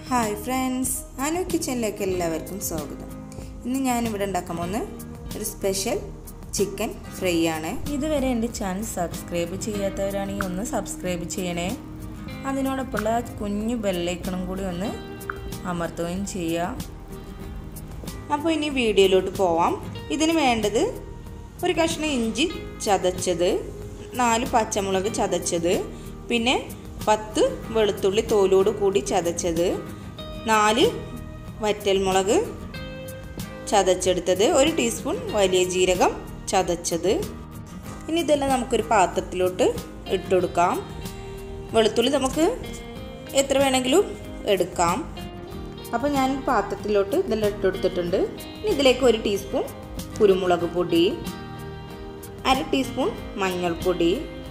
hi friends Anu കിച്ചണിലേക്ക് എല്ലാവർക്കും സ്വാഗതം ഇന്ന് ഞാനിവിടെ ഉണ്ടാക്കാൻ പോകുന്ന ഒരു സ്പെഷ്യൽ ചിക്കൻ ഫ്രൈ ആണ് ഇതുവരെ എൻ്റെ ചാനൽ സബ്സ്ക്രൈബ് ചെയ്യാത്തവരാണെങ്കിൽ ഒന്ന് സബ്സ്ക്രൈബ് ചെയ്യണേ അതിനോടൊപ്പമുള്ള ആ കുഞ്ഞു ബെല്ലൈക്കണും കൂടി ഒന്ന് അമർത്തുകയും ചെയ്യുക അപ്പോൾ ഇനി വീഡിയോയിലോട്ട് പോവാം ഇതിന് വേണ്ടത് ഒരു കഷ്ണം ഇഞ്ചി ചതച്ചത് നാല് പച്ചമുളക് ചതച്ചത് പിന്നെ പത്ത് വെളുത്തുള്ളി തോലോട് കൂടി ചതച്ചത് നാല് വറ്റൽമുളക് ചതച്ചെടുത്തത് ഒരു ടീസ്പൂൺ വലിയ ജീരകം ചതച്ചത് ഇനി ഇതെല്ലാം നമുക്കൊരു പാത്രത്തിലോട്ട് ഇട്ടുകൊടുക്കാം വെളുത്തുള്ളി നമുക്ക് എത്ര വേണമെങ്കിലും എടുക്കാം അപ്പോൾ ഞാൻ പാത്രത്തിലോട്ട് ഇതെല്ലാം ഇട്ടെടുത്തിട്ടുണ്ട് ഇനി ഇതിലേക്ക് ഒരു ടീസ്പൂൺ കുരുമുളക് പൊടി അര ടീസ്പൂൺ മഞ്ഞൾപ്പൊടി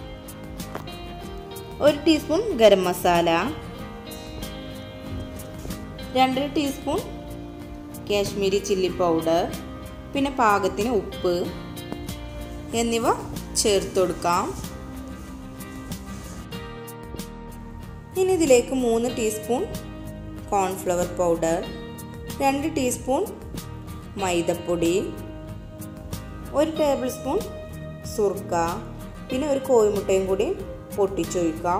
ഒരു ടീസ്പൂൺ ഗരം മസാല രണ്ടര ടീസ്പൂൺ കാശ്മീരി ചില്ലി പൗഡർ പിന്നെ പാകത്തിന് ഉപ്പ് എന്നിവ ചേർത്ത് കൊടുക്കാം ഇനി ഇതിലേക്ക് മൂന്ന് ടീസ്പൂൺ കോൺഫ്ലവർ പൗഡർ രണ്ട് ടീസ്പൂൺ മൈദപ്പൊടി ഒരു ടേബിൾ സ്പൂൺ സുർക്ക പിന്നെ ഒരു കോഴിമുട്ടയും കൂടി പൊട്ടിച്ചൊഴിക്കാം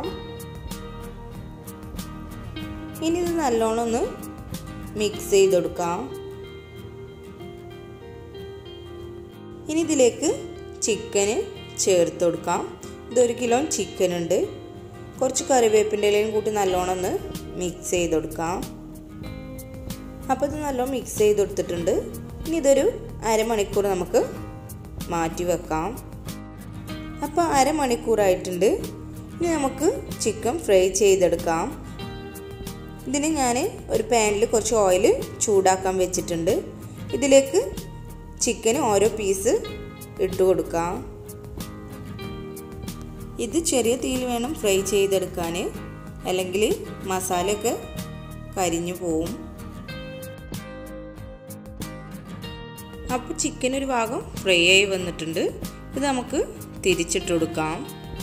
ഇനി ഇത് നല്ലോണം ഒന്ന് മിക്സ് ചെയ്തെടുക്കാം ഇനി ഇതിലേക്ക് ചിക്കന് ചേർത്ത് കൊടുക്കാം ഇതൊരു കിലോ ചിക്കൻ ഉണ്ട് കുറച്ച് കറിവേപ്പിൻ്റെ ഇലയും കൂട്ടി നല്ലോണം ഒന്ന് മിക്സ് ചെയ്ത് കൊടുക്കാം അപ്പോൾ ഇത് നല്ലോണം മിക്സ് ചെയ്ത് കൊടുത്തിട്ടുണ്ട് ഇനി ഇതൊരു അരമണിക്കൂർ നമുക്ക് മാറ്റി വെക്കാം അപ്പോൾ അരമണിക്കൂറായിട്ടുണ്ട് ഇനി നമുക്ക് ചിക്കൻ ഫ്രൈ ചെയ്തെടുക്കാം ഇതിന് ഞാൻ ഒരു പാനിൽ കുറച്ച് ഓയിൽ ചൂടാക്കാൻ വെച്ചിട്ടുണ്ട് ഇതിലേക്ക് ചിക്കന് ഓരോ പീസ് ഇട്ട് കൊടുക്കാം ഇത് ചെറിയ തീയിൽ വേണം ഫ്രൈ ചെയ്തെടുക്കാൻ അല്ലെങ്കിൽ മസാലയൊക്കെ കരിഞ്ഞു പോവും അപ്പോൾ ചിക്കൻ ഒരു ഭാഗം ഫ്രൈ ആയി വന്നിട്ടുണ്ട് ഇത് നമുക്ക് തിരിച്ചിട്ട് കൊടുക്കാം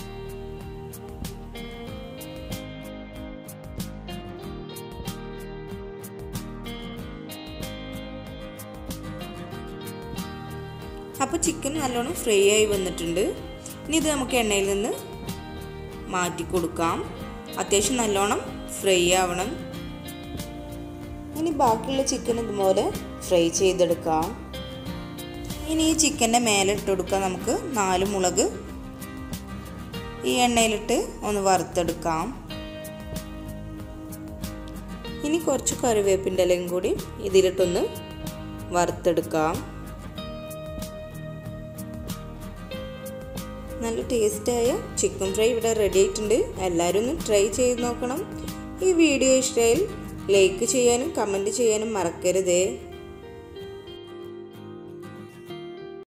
അപ്പോൾ ചിക്കൻ നല്ലോണം ഫ്രൈ ആയി വന്നിട്ടുണ്ട് ഇനി ഇത് നമുക്ക് എണ്ണയിൽ നിന്ന് മാറ്റി കൊടുക്കാം അത്യാവശ്യം നല്ലോണം ഫ്രൈ ആവണം ഇനി ബാക്കിയുള്ള ചിക്കൻ ഇതുപോലെ ഫ്രൈ ചെയ്തെടുക്കാം ഇനി ഈ ചിക്കൻ്റെ മേലെ ഇട്ട് കൊടുക്കാം നമുക്ക് നാല് മുളക് ഈ എണ്ണയിലിട്ട് ഒന്ന് വറുത്തെടുക്കാം ഇനി കുറച്ച് കറിവേപ്പിൻ്റെ ഇലയും കൂടി ഇതിലിട്ടൊന്ന് വറുത്തെടുക്കാം നല്ല ടേസ്റ്റായ ചിക്കൻ ഫ്രൈ ഇവിടെ റെഡി ആയിട്ടുണ്ട് എല്ലാവരും ഒന്ന് ട്രൈ ചെയ്ത് നോക്കണം ഈ വീഡിയോ ഇഷ്ടമായാൽ ലൈക്ക് ചെയ്യാനും കമൻറ്റ് ചെയ്യാനും മറക്കരുതേ